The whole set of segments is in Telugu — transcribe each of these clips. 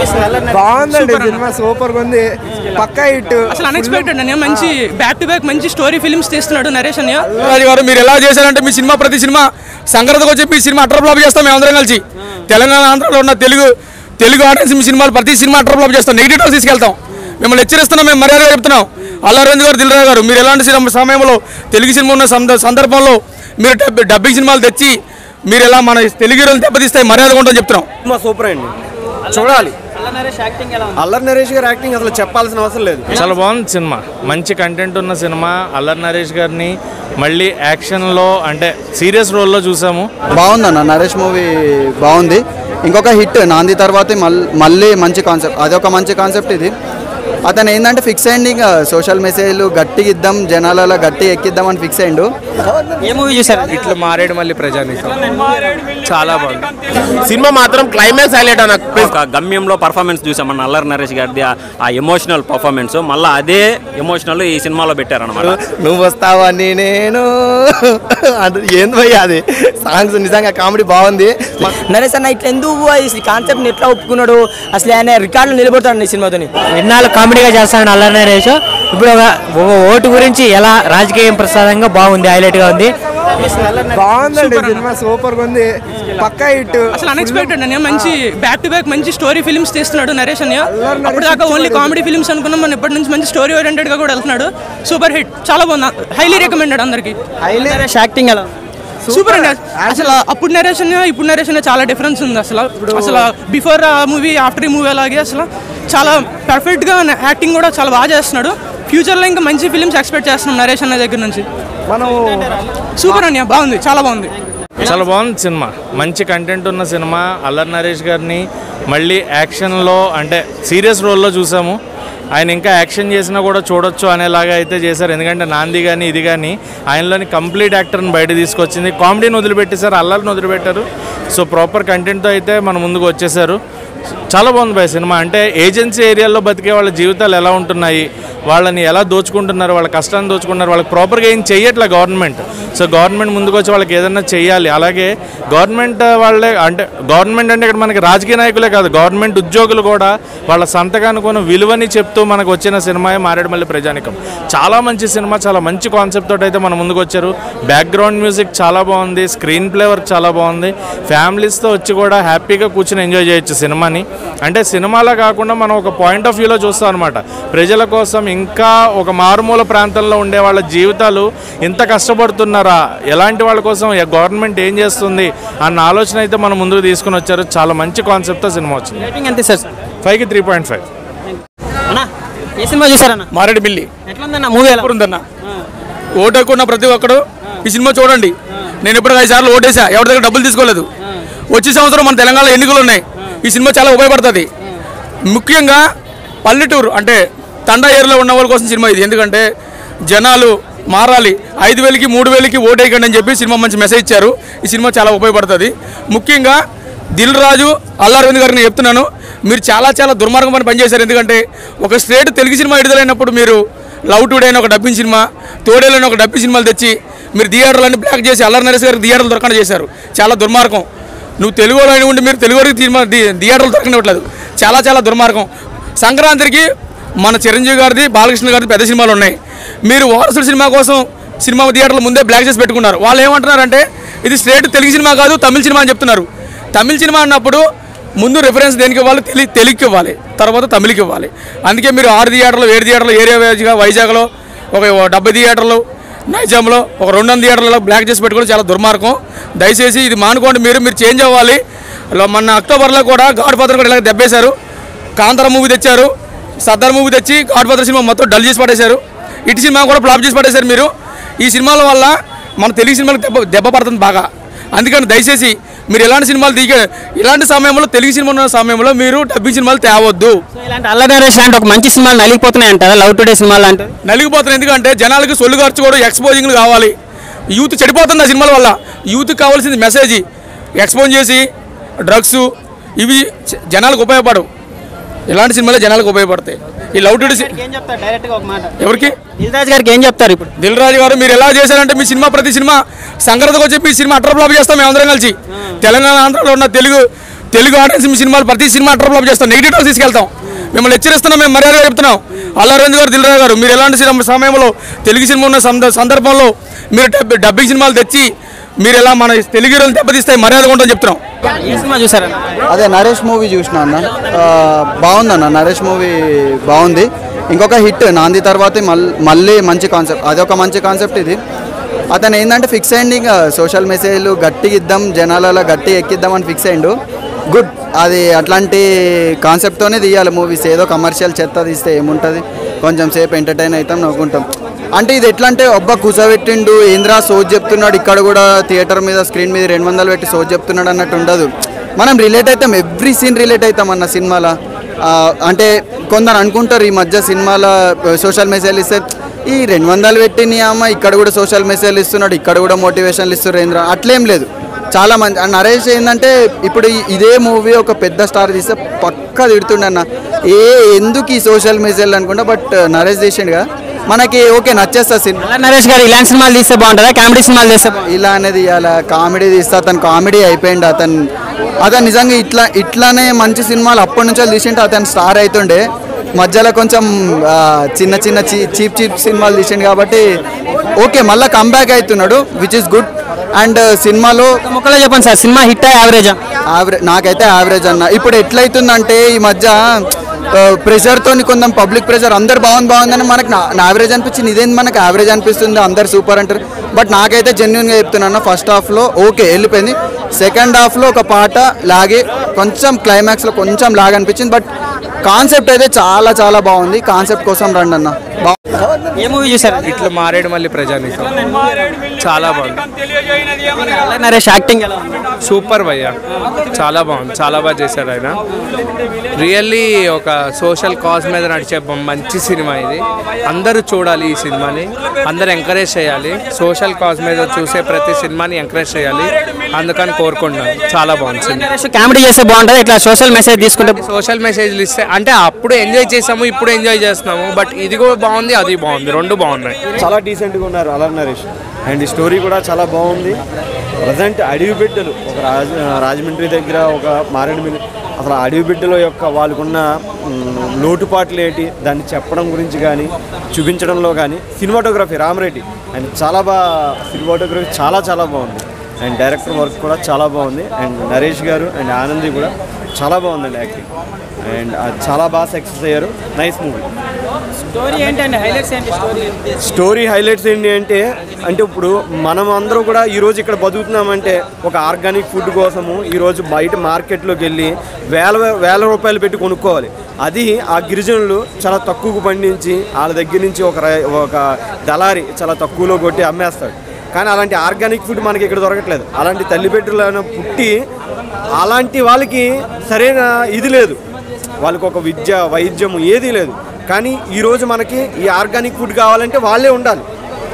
బాగుందండి సినిమా సూపర్ గా ఉంది పక్కా హిట్ అసలు అన్ఎక్స్పెక్టెడ్ అని మంచి బ్యాక్ టు బ్యాక్ మంచి స్టోరీ ఫిల్మ్స్ తీస్తున్నాడు నరేష్ అన్నయ్య రాజు గారు మీరు ఎలా చేశారంటే మీ సినిమా ప్రతి సినిమా సంక్రాంతికి వచ్చి మీ సినిమా అటర్ ఫ్లాప్ చేస్తాం మేము అందరం కలిసి తెలంగాణ ఆంధ్రలో ఉన్న తెలుగు తెలుగు ఆడియన్స్ మీ సినిమాలు ప్రతి సినిమా అటర్ ఫ్లాప్ చేస్తాం నెగిటివ్ టాక్ తీసుకెళ్తాం మిమ్మల్ని హెచ్చరిస్తున్నాం మేము మర్యాదగా చెప్తున్నాం అల్లారంజు గారు దిల్రాజు గారు మీరు ఎలాంటి సినిమా సమయంలో తెలుగు సినిమా ఉన్న సంద- సందర్భంలో మీరు డబ్బి డబ్బింగ్ సినిమాలు తెచ్చి మీరు ఎలా మన తెలుగు హీరోలు దెబ్బతీస్తే మర్యాదగా ఉంటామని చెప్తున్నాం సినిమా సూపర్ అండి చూడాలి అల్లరి నరేష్ గారి యాక్టింగ్ అసలు చెప్పాల్సిన అవసరం లేదు చాలా బాగుంది సినిమా మంచి కంటెంట్ ఉన్న సినిమా అల్లరి నరేష్ గారిని మళ్ళీ యాక్షన్లో అంటే సీరియస్ రోల్లో చూసాము బాగుందన్న నరేష్ మూవీ బాగుంది ఇంకొక హిట్ నాంది తర్వాత మల్- మళ్ళీ మంచి కాన్సెప్ట్ అదొక మంచి కాన్సెప్ట్ ఇది అతను ఏంటంటే ఫిక్స్ అయ్యింది ఇంకా సోషల్ మెసేజ్లు గట్టిగా ఇద్దాం జనాలలో గట్టి ఎక్కిద్దాం అని ఫిక్స్ అయ్యిండు ఏ మూవీ చూసారు ఇట్లా మారేడు మళ్ళీ ప్రజానీకం చాలా బాగుంది సినిమా మాత్రం క్లైమాక్స్ హైలైట్ అన్న ఒక గమ్యంలో పర్ఫార్మెన్స్ చూసాం మన అల్లరి నరేష్ గారిది ఆ- ఆ ఎమోషనల్ పర్ఫార్మెన్స్ మళ్ళీ అదే ఎమోషనల్ ఈ సినిమాలో పెట్టారనమాట నువ్వు వస్తావని నేను అది ఏంది భయ్య అది సాంగ్స్ నిజంగా కామెడీ బాగుంది నరేష్ అన్న ఇట్లా ఎందుకు ఈ కాన్సెప్ట్ ఎట్లా ఒప్పుకున్నాడు అసలు ఆయన రికార్డులు నిలబడతాడు ఈ సినిమాతోని ఎన్నాళ్ళు కామెడీగా చేస్తాడు అల్లరి నరేష్ ఇప్పుడు ఒక ఒక ఓటు గురించి ఎలా రాజకీయం ప్రసాదంగా బాగుంది హైలైట్ గా ఉంది బాగుందండి సినిమా సూపర్ గా ఉంది పక్కా హిట్ అసలు అన్ఎక్స్పెక్టెడ్ అని మంచి బ్యాక్ టు బ్యాక్ మంచి స్టోరీ ఫిల్మ్స్ తీస్తున్నాడు నరేష్ అన్నయ్య అప్పుడు దాకా ఓన్లీ కామెడీ ఫిల్మ్స్ అనుకున్నాం మన ఇప్పటి నుంచి మంచి స్టోరీ ఓరియంటెడ్ గా కూడా వెళ్తున్నాడు సూపర్ హిట్ చాలా బాగుంది హైలీ రికమెండెడ్ అందరికి నరేష్ యాక్టింగ్ ఎలా సూపర్ అండి అసలు అప్పుడు నరేషన్ ఇప్పుడు నరేషన్ చాలా డిఫరెన్స్ ఉంది అసలు అసలు బిఫోర్ ఆ మూవీ ఆఫ్టర్ ఈ మూవీ అలాగే అసలు చాలా పర్ఫెక్ట్ గా యాక్టింగ్ కూడా చాలా బాగా చేస్తున్నాడు ఫ్యూచర్ లో ఇంకా మంచి ఫిల్మ్స్ ఎక్స్పెక్ట్ చేస్తున్నాం నరేష్ అన్న దగ్గర నుంచి మనం సూపర్ అన్నయ్య బాగుంది చాలా బాగుంది చాలా బాగుంది సినిమా మంచి కంటెంట్ ఉన్న సినిమా అల్లరి నరేష్ గారిని మళ్ళీ యాక్షన్లో అంటే సీరియస్ రోల్లో చూసాము ఆయన ఇంకా యాక్షన్ చేసినా కూడా చూడొచ్చు అనేలాగా అయితే చేశారు ఎందుకంటే నాంది కానీ ఇది కానీ ఆయనలోని కంప్లీట్ యాక్టర్ని బయట తీసుకొచ్చింది కామెడీని వదిలిపెట్టేశారు అల్లరిని వదిలిపెట్టారు సో ప్రాపర్ కంటెంట్తో అయితే మన ముందుకు వచ్చేసారు చాలా బాగుంది బాయ్ సినిమా అంటే ఏజెన్సీ ఏరియాలో బతికే వాళ్ళ జీవితాలు ఎలా ఉంటున్నాయి వాళ్ళని ఎలా దోచుకుంటున్నారు వాళ్ళ కష్టాన్ని దోచుకుంటున్నారు వాళ్ళకి ప్రాపర్గా ఏం చెయ్యట్లే గవర్నమెంట్ సో గవర్నమెంట్ ముందుకు వచ్చి వాళ్ళకి ఏదైనా చెయ్యాలి అలాగే గవర్నమెంట్ వాళ్ళే అంటే గవర్నమెంట్ అంటే ఇక్కడ మనకి రాజకీయ నాయకులే కాదు గవర్నమెంట్ ఉద్యోగులు కూడా వాళ్ళ సంతకానికి ఉన్న విలువని చెప్తూ మనకు వచ్చిన సినిమా మారేడుమల్లి ప్రజానికం చాలా మంచి సినిమా చాలా మంచి కాన్సెప్ట్ తోటి అయితే మన ముందుకు వచ్చారు బ్యాక్గ్రౌండ్ మ్యూజిక్ చాలా బాగుంది స్క్రీన్ ప్లే వర్క్ చాలా బాగుంది ఫ్యామిలీస్తో వచ్చి కూడా హ్యాపీగా కూర్చొని ఎంజాయ్ చేయొచ్చు సినిమాని అంటే సినిమాలో కాకుండా మనం ఒక పాయింట్ ఆఫ్ వ్యూలో చూస్తాం అనమాట ప్రజల కోసం ఇంకా ఒక మారుమూల ప్రాంతంలో ఉండే వాళ్ళ జీవితాలు ఇంత కష్టపడుతున్నారా ఎలాంటి వాళ్ళ కోసం గవర్నమెంట్ ఏం చేస్తుంది అన్న ఆలోచన అయితే మనం ముందుకు తీసుకుని వచ్చారు చాలా మంచి కాన్సెప్ట్తో సినిమా వచ్చింది రేటింగ్ ఎంత సార్ ఫైవ్కి త్రీ పాయింట్ ఫైవ్ అన్న ఏ సినిమా చూసారన్న మారేడు బిల్లి ఎట్లుందన్న మూవీ ఎలా సూపర్ ఉందన్న ఓటు హక్కున్న ప్రతి ఒక్కడు ఈ సినిమా చూడండి నేను ఇప్పుడు ఐదు సార్లు ఓటేసా ఎవరి దగ్గర డబ్బులు తీసుకోలేదు వచ్చే సంవత్సరం మన తెలంగాణలో ఎన్నికలు ఉన్నాయి ఈ సినిమా చాలా ఉపయోగపడుతుంది ముఖ్యంగా పల్లెటూరు అంటే తండా ఏరియాలో ఉన్న వాళ్ళ కోసం సినిమా ఇది ఎందుకంటే జనాలు మారాలి ఐదు వేలకి మూడు వేలకి ఓటేయకండి అని చెప్పి సినిమా మంచి మెసేజ్ ఇచ్చారు ఈ సినిమా చాలా ఉపయోగపడుతుంది ముఖ్యంగా దిల్ రాజు అల్లారవింద్ గారికి నేను చెప్తున్నాను మీరు చాలా చాలా దుర్మార్గమైన పని చేశారు ఎందుకంటే ఒక స్టేట్ తెలుగు సినిమా విడుదలైనప్పుడు మీరు లవ్ టుడే అని ఒక డబ్బింగ్ సినిమా తోడేలని ఒక డబ్బింగ్ సినిమాలు తెచ్చి మీరు థియేటర్లన్నీ బ్లాక్ చేసి అల్లరి నరేష్ గారికి థియేటర్లు దొరకకుండా చేశారు చాలా దుర్మార్గం నువ్వు తెలుగు వాళ్ళు ఉండి మీరు తెలుగు వారికి సినిమా థి- థియేటర్లు దొరకనివ్వట్లేదు చాలా చాలా దుర్మార్గం సంక్రాంతికి మన చిరంజీవి గారిది బాలకృష్ణ గారిది పెద్ద సినిమాలు ఉన్నాయి మీరు వారసుడు సినిమా కోసం సినిమా థియేటర్ల ముందే బ్లాక్ చేసి పెట్టుకున్నారు వాళ్ళు ఏమంటున్నారంటే ఇది స్ట్రేట్ తెలుగు సినిమా కాదు తమిళ సినిమా అని చెప్తున్నారు తమిళ సినిమా అన్నప్పుడు ముందు రిఫరెన్స్ దేనికి ఇవ్వాలి తెలి తెలుగుకి ఇవ్వాలి తర్వాత తమిళకి ఇవ్వాలి అందుకే మీరు ఆరు థియేటర్లు ఏడు థియేటర్లు ఏరియా వైజ్గా వైజాగ్లో ఒక డెబ్బై థియేటర్లు నైజాంలో ఒక రెండు వందల థియేటర్లలో బ్లాక్ చేసి పెట్టుకోవడం చాలా దుర్మార్గం దయచేసి ఇది మానుకోండి మీరు మీరు చేంజ్ అవ్వాలి లో- మొన్న అక్టోబర్లో కూడా గాడ్ ఫాదర్ కూడా ఇలా దెబ్బేశారు కాంతార మూవీ తెచ్చారు సర్దార్ మూవీ తెచ్చి గాడ్ ఫాదర్ సినిమా మొత్తం డల్ చేసి పడేశారు ఇటు సినిమా కూడా ఫ్లాప్ చేసి పడేశారు మీరు ఈ సినిమాల వల్ల మన తెలుగు సినిమాలకు దెబ్బ దెబ్బ పడుతుంది బాగా అందుకని దయచేసి మీరు ఎలాంటి సినిమాలు దిగ ఇలాంటి సమయంలో తెలుగు సినిమా ఉన్న సమయంలో మీరు డబ్బింగ్ సినిమాలు తేవద్దు ఇలాంటి అల్లరి నరేష్ లాంటి ఒక మంచి సినిమాలు నలిగిపోతున్నాయి అంటారా లవ్ టుడే సినిమాలు అంటే నలిగిపోతున్నారు ఎందుకంటే జనాలకి సొల్లు ఖర్చుకోవడం ఎక్స్పోజింగ్లు కావాలి యూత్ చెడిపోతుంది ఆ సినిమాల వల్ల యూత్కి కావాల్సింది మెసేజ్ ఎక్స్పోజ్ చేసి డ్రగ్స్ ఇవి జ- జనాలకు ఉపయోగపడవు ఇలాంటి సినిమాలే జనాలకు ఉపయోగపడతాయి ఈ లవ్ టుడే సి- ఏం చెప్తారు డైరెక్ట్ గా ఒక మాట ఎవరికి దిల్ రాజు గారికి ఏం చెప్తారు ఇప్పుడు దిల్ రాజు గారు మీరు ఎలా చేశారంటే మీ సినిమా ప్రతి సినిమా సంక్రాంతికి వచ్చి మీ సినిమా అటర్ ఫ్లాప్ చేస్తాం మేము అందరం కలిసి తెలంగాణ ఆంధ్రలో ఉన్న తెలుగు తెలుగు ఆడియన్స్ మీ సినిమాలు ప్రతి సినిమా ట్రప్లో చేస్తాం నెగిటివ్ తీసుకెళ్తాం మిమ్మల్ని హెచ్చరిస్తున్నాం మేము మర్యాదగా చెప్తున్నాం అల్లారేంద్ర గారు దిల్రాజు గారు మీరు ఎలాంటి సినిమా సమయంలో తెలుగు సినిమా ఉన్న సంద- సందర్భంలో మీరు డబ్ డబ్బింగ్ సినిమాలు తెచ్చి మీరు ఎలా మన తెలుగు హీరోలు దెబ్బతీస్తే మర్యాదగా ఉంటుందని చెప్తున్నాం ఏ సినిమా చూసారా అదే నరేష్ మూవీ చూసిన అన్న ఆ, బాగుందన్న నరేష్ మూవీ బాగుంది ఇంకొక హిట్ నాంది తర్వాత మల్- మళ్ళీ మంచి కాన్సెప్ట్ అదొక మంచి కాన్సెప్ట్ ఇది అతను ఏంటంటే ఫిక్స్ అయ్యింది ఇంకా సోషల్ మెసేజ్లు గట్టిగా ఇద్దాం జనాలలో గట్టి ఎక్కిద్దాం అని ఫిక్స్ అయ్యిండు గుడ్ అది అట్లాంటి కాన్సెప్ట్తోనే తీయాలి మూవీస్ ఏదో కమర్షియల్ చెత్త తీస్తే ఏముంటుంది కొంచెం సేపు ఎంటర్టైన్ అవుతాం నవ్వుకుంటాం అంటే ఇది ఎట్లా అంటే ఒబ్బ కూసబెట్టిండు ఏంద్రా సోజ్ చెప్తున్నాడు ఇక్కడ కూడా థియేటర్ మీద స్క్రీన్ మీద రెండు వందలు పెట్టి సోజ్ చెప్తున్నాడు అన్నట్టు ఉండదు మనం రిలేట్ అవుతాం ఎవ్రీ సీన్ రిలేట్ అవుతాం అన్న సినిమాలో ఆ, అంటే కొందరు అనుకుంటారు ఈ మధ్య సినిమాల సోషల్ మెసేజ్ ఇస్తే ఈ రెండు వందలు పెట్టి నీ అమ్మ ఇక్కడ కూడా సోషల్ మెసేజ్ ఇస్తున్నాడు ఇక్కడ కూడా మోటివేషన్లు ఇస్తారు ఏంద్రా అట్లేం లేదు చాలా మంది ఆ నరేష్ ఏంటంటే ఇప్పుడు ఈ- ఇదే మూవీ ఒక పెద్ద స్టార్ తీస్తే పక్కా తిడుతుండే అన్న ఏ ఎందుకు ఈ సోషల్ మెసేజ్ అనుకుంటా బట్ నరేష్ తీసిండు కదా మనకి ఓకే నచ్చేస్తుంది సినిమా అలా నరేష్ గారు ఇలాంటి సినిమాలు తీస్తే బాగుంటుందా కామెడీ సినిమాలు తీస్తే బాగుంటుందా? ఇలా అనేది ఇలా కామెడీ తీస్తే అతను కామెడీ అయిపోయిండు అతను అతను నిజంగా ఇట్లా ఇట్లానే మంచి సినిమాలు అప్పటి నుంచి తీసింటే అతను స్టార్ అవుతుండే మధ్యలో కొంచెం ఆ, చిన్న చిన్న చీప్ చీప్ సినిమాలు తీసిండు కాబట్టి ఓకే మళ్ళీ కంబ్యాక్ అవుతున్నాడు విచ్ ఇస్ గుడ్ అండ్ సినిమాలో ఒక ముక్కలో చెప్పండి సార్ సినిమా హిట్ యావరేజా యావరేజ్ నాకైతే యావరేజ్ అన్న ఇప్పుడు ఎట్లయితుందంటే ఈ మధ్య ప్రెషర్తో కొంచెం పబ్లిక్ ప్రెషర్ అందరు బాగుంది బాగుందని మనకు నా యావరేజ్ అనిపించింది ఇదేంటి మనకు యావరేజ్ అనిపిస్తుంది అందరు సూపర్ అంటారు బట్ నాకైతే జెన్యున్గా చెప్తున్నాను ఫస్ట్ హాఫ్లో ఓకే వెళ్ళిపోయింది సెకండ్ హాఫ్లో ఒక పాట లాగే కొంచెం క్లైమాక్స్లో కొంచెం లాగ్ అనిపించింది బట్ కాన్సెప్ట్ అయితే చాలా చాలా బాగుంది కాన్సెప్ట్ కోసం రండి అన్న బా ఏ మూవీ చూసారు ఇట్లా మారేడు మళ్ళీ ప్రజానీకం చాలా బాగుంది అలా నరేష్ యాక్టింగ్ ఎలా ఉంది సూపర్ భయ్య చాలా బాగుంది చాలా బాగా చేశాడు ఆయన రియల్లీ ఒక సోషల్ కాజ్ మీద నడిచే బొమ్మ. మంచి సినిమా ఇది అందరూ చూడాలి ఈ సినిమాని అందరూ ఎంకరేజ్ చేయాలి సోషల్ కాజ్ మీద చూసే ప్రతి సినిమాని ఎంకరేజ్ చేయాలి అందుకని కోరుకుంటున్నాను చాలా బాగుంది సినిమా నరేష్ కామెడీ చేస్తే బాగుంటుంది ఇట్లా సోషల్ మెసేజ్ తీసుకుంటే సోషల్ మెసేజ్లు ఇస్తే అంటే అప్పుడు ఎంజాయ్ చేసాము ఇప్పుడు ఎంజాయ్ చేస్తున్నాము బట్ ఇది కూడా బాగుంది అది బాగుంది రెండు బాగున్నాయి చాలా డీసెంట్గా ఉన్నారు అలర్ నరేష్ అండ్ ఈ స్టోరీ కూడా చాలా బాగుంది ప్రజెంట్ అడవి బిడ్డలు ఒక రాజ రాజమండ్రి దగ్గర ఒక మారేడుమిల్లి అసలు ఆ అడవి బిడ్డల యొక్క వాళ్ళకున్న మ్, లోటుపాట్లు ఏంటి దాన్ని చెప్పడం గురించి కానీ చూపించడంలో కానీ సినిమాటోగ్రఫీ రామరెడ్డి అండ్ చాలా బాగా సినిమాటోగ్రఫీ చాలా చాలా బాగుంది అండ్ డైరెక్టర్ వర్క్ కూడా చాలా బాగుంది అండ్ నరేష్ గారు అండ్ ఆనంది కూడా చాలా బాగుందండి యాక్టింగ్ అండ్ అది చాలా బాగా సక్సెస్ అయ్యారు నైస్ మూవీ స్టోరీ ఏంటండి హైలైట్స్ ఏంటి స్టోరీ స్టోరీ హైలైట్స్ ఏంటి అంటే అంటే ఇప్పుడు మనం అందరూ కూడా ఈరోజు ఇక్కడ బతుకుతున్నామంటే ఒక ఆర్గానిక్ ఫుడ్ కోసము ఈరోజు బయట మార్కెట్లోకి వెళ్ళి వేల వేల రూపాయలు పెట్టి కొనుక్కోవాలి అది ఆ గిరిజనులు చాలా తక్కువకు పండించి వాళ్ళ దగ్గర నుంచి ఒక రై- ఒక దళారి చాలా తక్కువలో కొట్టి అమ్మేస్తాడు కానీ అలాంటి ఆర్గానిక్ ఫుడ్ మనకి ఇక్కడ దొరకట్లేదు అలాంటి తల్లిబిడ్డలను పుట్టి అలాంటి వాళ్ళకి సరైన ఇది లేదు వాళ్ళకి ఒక విద్య వైద్యము ఏదీ లేదు కానీ ఈరోజు మనకి ఈ ఆర్గానిక్ ఫుడ్ కావాలంటే వాళ్ళే ఉండాలి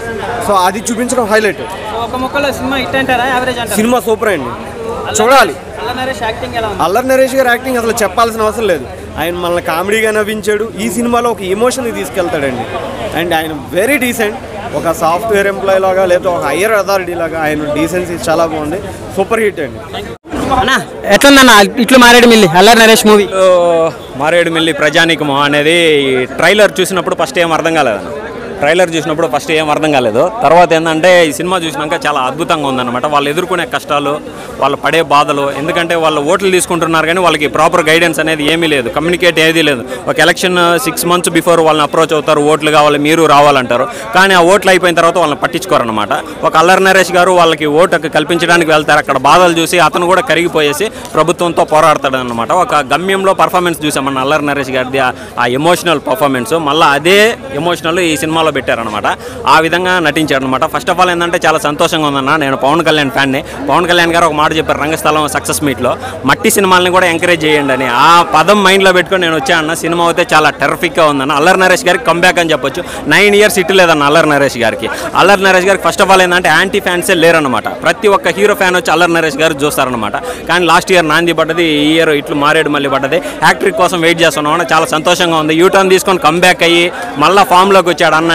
సో అది చూపించడం హైలైట్ ఒక ముక్కలో సినిమా హిట్ అంటారా యావరేజ్ అంటారా సినిమా సూపర్ అండి చూడాలి అలా నరేష్ యాక్టింగ్ ఎలా ఉంది అల్లరి నరేష్ గారి యాక్టింగ్ అసలు చెప్పాల్సిన అవసరం లేదు ఆయన మనల్ని కామెడీగా నవ్వించాడు ఈ సినిమాలో ఒక ఎమోషన్ తీసుకెళ్తాడండి అండ్ ఆయన వెరీ డీసెంట్ ఒక సాఫ్ట్వేర్ ఎంప్లాయీ లాగా లేదా ఒక హయ్యర్ అథారిటీ లాగా ఆయన డీసెన్సీ చాలా బాగుంది సూపర్ హిట్ అండి అన్నా ఎట్లుందన్న ఇట్లు మారేడు మిల్లి అల్లరి నరేష్ మూవీ మారేడుమిల్లి ప్రజానికము అనేది ఈ ట్రైలర్ చూసినప్పుడు ఫస్ట్ ఏం అర్థం కాలేదన్న ట్రైలర్ చూసినప్పుడు ఫస్ట్ ఏం అర్థం కాలేదు తర్వాత ఏంటంటే ఈ సినిమా చూసినాక చాలా అద్భుతంగా ఉందన్నమాట వాళ్ళు ఎదుర్కొనే కష్టాలు వాళ్ళు పడే బాధలు ఎందుకంటే వాళ్ళు ఓట్లు తీసుకుంటున్నారు కానీ వాళ్ళకి ప్రాపర్ గైడెన్స్ అనేది ఏమీ లేదు కమ్యూనికేట్ ఏదీ లేదు ఒక ఎలక్షన్ సిక్స్ మంత్స్ బిఫోర్ వాళ్ళని అప్రోచ్ అవుతారు ఓట్లు కావాలి మీరు రావాలంటారు కానీ ఆ ఓట్లు అయిపోయిన తర్వాత వాళ్ళని పట్టించుకోరన్నమాట ఒక అల్లరి నరేష్ గారు వాళ్ళకి ఓటు కల్పించడానికి వెళ్తారు అక్కడ బాధలు చూసి అతను కూడా కరిగిపోయేసి ప్రభుత్వంతో పోరాడతాడు అనమాట ఒక గమ్యంలో పర్ఫార్మెన్స్ చూసామన్న అల్లరి నరేష్ గారిది ఆ- ఆ ఎమోషనల్ పర్ఫార్మెన్స్ మళ్ళీ అదే ఎమోషనల్ ఈ సినిమాలో పెట్టారనమాట ఆ విధంగా నటించాడు అనమాట ఫస్ట్ ఆఫ్ ఆల్ ఏంటంటే చాలా సంతోషంగా ఉందన్న నేను పవన్ కళ్యాణ్ ఫ్యాన్ని పవన్ కళ్యాణ్ గారు ఒక మాట చెప్పారు రంగస్థలం సక్సెస్ మీట్లో మట్టి సినిమాలని కూడా ఎంకరేజ్ చేయండి అని ఆ పదం మైండ్లో పెట్టుకొని నేను వచ్చాను సినిమా అయితే చాలా టెర్ఫిక్గా ఉందన్న అల్లరి నరేష్ గారికి కంబ్యాక్ అని చెప్పొచ్చు నైన్ ఇయర్స్ ఇట్ లేదన్న అల్లరి నరేష్ గారికి అల్లరి నరేష్ గారికి ఫస్ట్ ఆఫ్ ఆల్ ఏంటంటే యాంటీ ఫ్యాన్సే లేరనమాట ప్రతి ఒక్క హీరో ఫ్యాన్ వచ్చి అల్లరి నరేష్ గారు చూస్తారనమాట కానీ లాస్ట్ ఇయర్ నాంది పడ్డది ఈ ఇయర్ ఇట్లు మారేడు మళ్ళీ పడ్డది యాక్టరీ కోసం వెయిట్ చేస్తున్నాం చాలా సంతోషంగా ఉంది యూటర్న్ తీసుకొని కంబ్యాక్ అయ్యి మళ్ళీ ఫామ్లోకి వచ్చాడు అన్న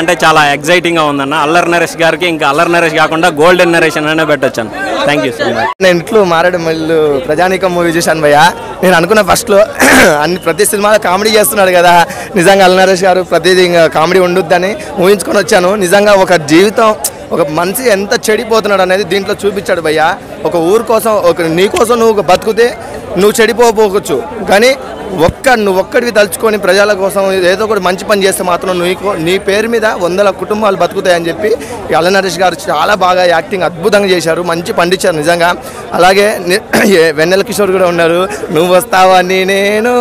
చూడాలంటే చాలా ఎగ్జైటింగ్గా ఉందన్న అల్లరి నరేష్ గారికి ఇంకా అల్లరి నరేష్ కాకుండా గోల్డెన్ నరేషన్ అనే పెట్టొచ్చాను థ్యాంక్ యూ సో మచ్ నేను ఇంట్లో మారేడుమల్లి ప్రజానీకం మూవీ చూశాను భయ్య నేను అనుకున్న ఫస్ట్లో అన్ని ప్రతి సినిమాలో కామెడీ చేస్తున్నాడు కదా నిజంగా అల్ నరేష్ గారు ప్రతిదీ ఇంకా కామెడీ ఉండొద్దని ఊహించుకొని వచ్చాను నిజంగా ఒక జీవితం ఒక మనిషి ఎంత చెడిపోతున్నాడు అనేది దీంట్లో చూపించాడు భయ్య ఒక ఊరు కోసం ఒక నీ కోసం నువ్వు ఒక బతుకుతే నువ్వు చెడిపోకపోవచ్చు కానీ ఒక్క నువ్వు ఒక్కడివి తలుచుకొని ప్రజల కోసం ఏదో ఒకటి మంచి పని చేస్తే మాత్రం నీకు నీ పేరు మీద వందల కుటుంబాలు బతుకుతాయని చెప్పి ఈ అల్ల నరేష్ గారు చాలా బాగా యాక్టింగ్ అద్భుతంగా చేశారు మంచి పండించారు నిజంగా అలాగే ని- ఏ వెన్నెల కిషోర్ కూడా ఉన్నారు నువ్వు వస్తావని నేను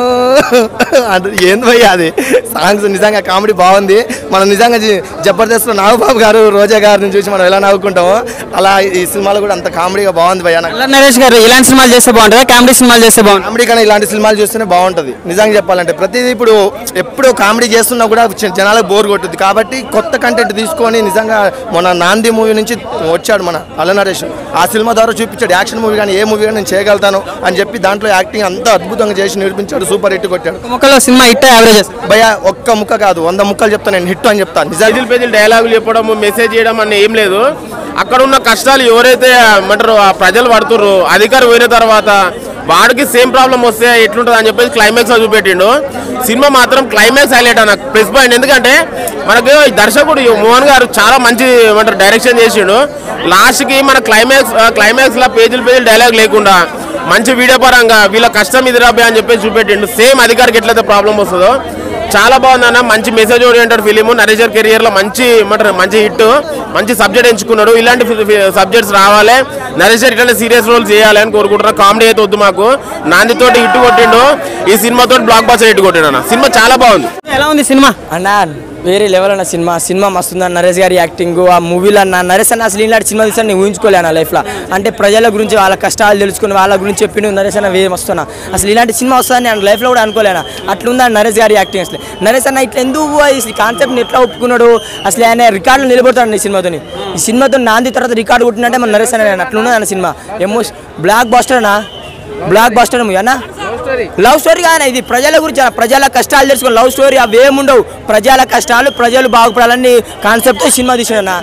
అంటే ఏంది భయ్య అది సాంగ్స్ నిజంగా కామెడీ బాగుంది మనం నిజంగా జి- జబర్దస్త్లో నాగబాబు గారు రోజా గారిని చూసి మనం ఎలా నవ్వుకుంటామో అలా ఈ సినిమాలో కూడా అంత కామెడీగా బాగుంది భయ్య నాకు నరేష్ గారు ఇలాంటి సినిమాలు చేస్తే బాగుంటుందా కామెడీ సినిమాలు చేస్తే బాగుంటుంది కామెడీ కన్నా ఇలాంటి సినిమాలు చూస్తేనే బాగుంటుంది నిజంగా చెప్పాలంటే ప్రతిదీ ఇప్పుడు ఎప్పుడు కామెడీ చేస్తున్నా కూడా జ- జనాలకు బోర్ కొట్టుద్ది కాబట్టి కొత్త కంటెంట్ తీసుకొని నిజంగా మన నాంది మూవీ నుంచి వచ్చాడు మన అల్ల నరేష్ ఆ సినిమా ద్వారా చూపించాడు యాక్షన్ మూవీ కానీ ఏ మూవీ కానీ నేను చేయగలుగుతాను అని చెప్పి దాంట్లో యాక్టింగ్ అంతా అద్భుతంగా చేసి నిరూపించాడు సూపర్ హిట్ కొట్టాడు ముక్కలో సినిమా హిట్ యావరేజ్ భయ ఒక్క ముక్క కాదు వంద ముక్కలు చెప్తాను నేను హిట్ అని చెప్తాను నిజంగా పేజీలు పేజీలు డైలాగులు చెప్పడం మెసేజ్ చేయడం అనే ఏం లేదు అక్కడ ఉన్న కష్టాలు ఎవరైతే ఏమంటారు ఆ ప్రజలు పడుతుర్రు అధికారం పోయిన తర్వాత వాడికి సేమ్ ప్రాబ్లం వస్తే ఎట్లుంటుంది అని చెప్పేసి క్లైమాక్స్ లో చూపెట్టిండు సినిమా మాత్రం క్లైమాక్స్ హైలైట్ అన్న ప్లస్ పాయింట్ ఎందుకంటే మనకు ఈ దర్శకుడు ఈ మోహన్ గారు చాలా మంచి ఏమంటారు డైరెక్షన్ చేసిండు లాస్ట్ కి మన క్లైమాక్స్ క్లైమాక్స్ లా పేజీలు పేజీలు డైలాగ్ లేకుండా మంచి వీడియో పరంగా వీళ్ళ కష్టం ఇది రాబే అని చెప్పేసి చూపెట్టిండు సేమ్ అధికారికి ఎట్లయితే ప్రాబ్లం వస్తుందో చాలా బాగుందన్న మంచి మెసేజ్ ఓరియంటెడ్ ఫిలిం నరేషర్ కెరియర్ లో మంచి ఏమంటారు మంచి హిట్ మంచి సబ్జెక్ట్ ఎంచుకున్నాడు ఇలాంటి సబ్జెక్ట్స్ రావాలి నరేషర్ ఇట్లాంటి సీరియస్ రోల్ చేయాలి అని కోరుకుంటున్నా కామెడీ అయితే వద్దు మాకు నాందితోటి హిట్ కొట్టిండు ఈ సినిమాతో బ్లాక్ బాస్టర్ హిట్ కొట్టిండు అన్న సినిమా చాలా బాగుంది ఎలా ఉంది సినిమా అన్న వేరే లెవెల్ అన్న సినిమా సినిమా మస్తుంది అన్న నరేష్ గారి యాక్టింగ్ ఆ మూవీలో అన్న నరేష్ అన్న అసలు ఇలాంటి సినిమా తీసాను నేను ఊహించుకోలే అన్న లైఫ్లో అంటే ప్రజల గురించి వాళ్ళ కష్టాలు తెలుసుకుని వాళ్ళ గురించి చెప్పిండు నరేష్ అన్న వేరే వస్తున్నా అసలు ఇలాంటి సినిమా వస్తుందని నేను లైఫ్లో కూడా అనుకోలేనా అట్లుందా నరేష్ గారి యాక్టింగ్ అసలు నరేష్ అన్న ఇట్లా ఎందుకు ఈ కాన్సెప్ట్ని ఎట్లా ఒప్పుకున్నాడు అసలు ఆయన రికార్డులు నిలబెడతాడు ఈ సినిమాతోని ఈ సినిమాతో నాంది తర్వాత రికార్డు కొట్టినట్టే మన నరేష్ అన్న అట్లున్నది అన్న సినిమా ఎమో బ్లాక్ బాస్టర్ అన్న బ్లాక్ బాస్టర్ మూవీ అన్న లవ్ స్టోరీ కానీ ఇది ప్రజల గురించి అన్న. ప్రజల కష్టాలు తెలుసుకుని లవ్ స్టోరీ అవి ఏముండవు ప్రజల కష్టాలు ప్రజలు బాగుపడాలని కాన్సెప్ట్ సినిమా తీసిన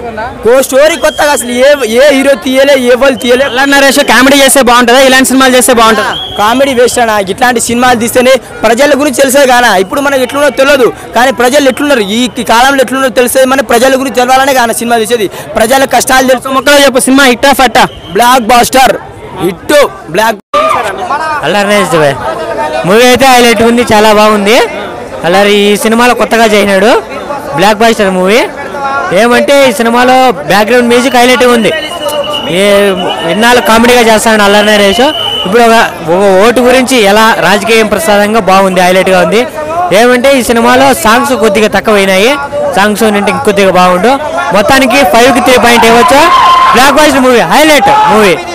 కో స్టోరీ కొత్తగా అసలు ఏ ఏ హీరో తీయలే ఏ వాళ్ళు తీయలే అల్ల నరేష్ కామెడీ చేస్తే బాగుంటుందా ఇలాంటి సినిమాలు చేస్తే బాగుంటుందా కామెడీ వేస్ట్ అన్న ఇట్లాంటి సినిమాలు తీస్తేనే ప్రజల గురించి తెలిసే కానా ఇప్పుడు మనకు ఎట్లున్నో తెలియదు కానీ ప్రజలు ఎట్లున్నారు ఈ ఈ కాలంలో ఎట్లున్నారో తెలిసేది మన ప్రజల గురించి తెలవాలనే కానీ సినిమా తీసేది ప్రజల కష్టాలు తెలుసు ముక్కలో చెప్పు సినిమా హిట్ ఫట్టా blockbuster hit block Allari movie అయితే హైలైట్ ఉంది చాలా బాగుంది అల్లరి ఈ సినిమాలో కొత్తగా చేసినాడు బ్లాక్ బాస్టర్ మూవీ ఏమంటే ఈ సినిమాలో బ్యాక్గ్రౌండ్ మ్యూజిక్ హైలైట్ ఉంది ఏ ఎన్నాళ్ళు కామెడీగా చేస్తాడు అల్లరి నరేష్ ఇప్పుడు ఒక ఒక ఓటు గురించి ఎలా రాజకీయం ప్రసాదంగా బాగుంది హైలైట్గా ఉంది ఏమంటే ఈ సినిమాలో సాంగ్స్ కొద్దిగా తక్కువైనాయి సాంగ్స్ ఉంటే ఇంకొద్దిగా బాగుండు మొత్తానికి ఫైవ్కి త్రీ పాయింట్ ఇవ్వచ్చు blockbuster movie highlight movie